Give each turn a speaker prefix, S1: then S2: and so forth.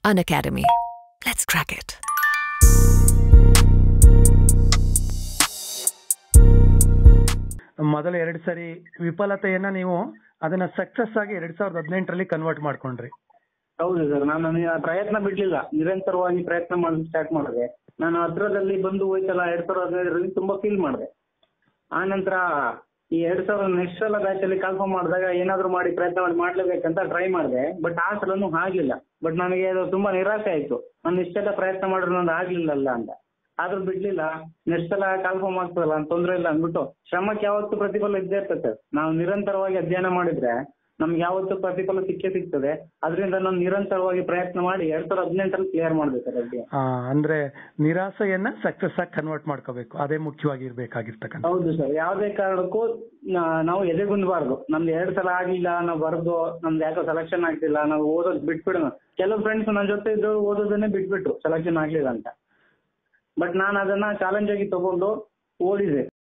S1: An academy. Let's crack it.
S2: ಮೊದಲ ಎರಡು ಸರಿ ವಿಫಲತೆಯನ್ನ ನೀವು ಅದನ್ನ ಸಕ್ಸಸ್ ಆಗಿ ಎರಡ್ ಸಾವಿರದ ಹದಿನೆಂಟರಲ್ಲಿ ಕನ್ವರ್ಟ್ ಮಾಡ್ಕೊಂಡ್ರಿ
S3: ಹೌದು ಸರ್ ನಾನು ನಿ- ಪ್ರಯತ್ನ ಬಿಡ್ಲಿಲ್ಲ ನಿರಂತರವಾಗಿ ಪ್ರಯತ್ನ ಮಾಡಲು ಸ್ಟಾರ್ಟ್ ಮಾಡಿದೆ ನಾನು ಹತ್ರದಲ್ಲಿ ಬಂದು ಹೋಯ್ತಲ್ಲ ಎರಡ್ ಸಾವಿರದ ಹದಿನೈದರಲ್ಲಿ ತುಂಬಾ ಫೀಲ್ ಮಾಡಿದೆ ಆ ನಂತರ ಈ ಎರಡ್ ಸಾವಿರದ ನೆಕ್ಸ್ಟ್ ಸಲ ಬ್ಯಾಚ್ ಅಲ್ಲಿ ಕನ್ಫರ್ಮ್ ಮಾಡಿದಾಗ ಏನಾದ್ರು ಮಾಡಿ ಪ್ರಯತ್ನ ಮಾಡಿ ಮಾಡ್ಲೇಬೇಕಂತ ಟ್ರೈ ಮಾಡಿದೆ ಬಟ್ ಆ ಸಲನು ಆಗ್ಲಿಲ್ಲ ಬಟ್ ನನಗೆ ಅದು ತುಂಬಾ ನಿರಾಸೆ ಆಯ್ತು ನಾನು ಇಷ್ಟೆಲ್ಲ ಪ್ರಯತ್ನ ಮಾಡಿದ್ರು ನಂದು ಆಗ್ಲಿಲ್ಲಲ್ಲ ಅಂತ ಆದ್ರೂ ಬಿಡ್ಲಿಲ್ಲ ನೆಕ್ಸ್ಟ್ ಸಲ ಕನ್ಫರ್ಮ್ ಆಗ್ತದಲ್ಲ ಅಂತ ತೊಂದ್ರೆ ಇಲ್ಲ ಅಂದ್ಬಿಟ್ಟು ಶ್ರಮಕ್ಕೆ ಯಾವತ್ತೂ ಪ್ರತಿಫಲ ಇದ್ದೇ ಇರ್ತದೆ ಸರ್ ನಾವು ನಿರಂತರವಾಗಿ ಅಧ್ಯಯನ ಮಾಡಿದ್ರೆ ನಮ್ಗೆ ಯಾವತ್ತೂ ಪ್ರತಿಫಲ ಸಿಕ್ಕೇ ಸಿಗ್ತದೆ ಅದರಿಂದ ನಾನು ನಿರಂತರವಾಗಿ ಪ್ರಯತ್ನ ಮಾಡಿ ಎರಡ್ ಸಾವಿರದ ಹದಿನೆಂಟರಲ್ಲಿ ಕ್ಲಿಯರ್ ಮಾಡಿದೆ ಸರ್ ಅಧ್ಯಯನ
S2: ಆ, ಅಂದ್ರೆ ನಿರಾಸೆಯನ್ನ ಸಕ್ಸಸ್ ಆಗಿ ಕನ್ವರ್ಟ್ ಮಾಡ್ಕೋಬೇಕು ಅದೇ ಮುಖ್ಯವಾಗಿ ಇರ್ಬೇಕಾಗಿರ್ತಕ್ಕಂಥ
S3: ಹೌದು ಸರ್ ಯಾವುದೇ ಕಾರಣಕ್ಕೂ ನಾ- ನಾವು ಎದೆಗುಂದಬಾರ್ದು ನಮ್ದು ಎರಡ್ ಸಲ ಆಗ್ಲಿಲ್ಲ ನಾವು ಬರ್ದು ನಮ್ದು ಯಾಕೋ ಸೆಲೆಕ್ಷನ್ ಆಗ್ತಿಲ್ಲ ನಾವು ಓದೋದ್ ಬಿಟ್ಬಿಡೋಣ ಕೆಲವು ಫ್ರೆಂಡ್ಸ್ ನನ್ನ ಜೊತೆ ಇದ್ದು ಓದೋದನ್ನೇ ಬಿಟ್ಬಿಟ್ರು ಸೆಲೆಕ್ಷನ್ ಆಗ್ಲಿಲ್ಲ ಅಂತ ಬಟ್ ನಾನು ಅದನ್ನ ಚಾಲೆಂಜ್ ಆಗಿ ತಗೊಂಡು ಓದಿದೆ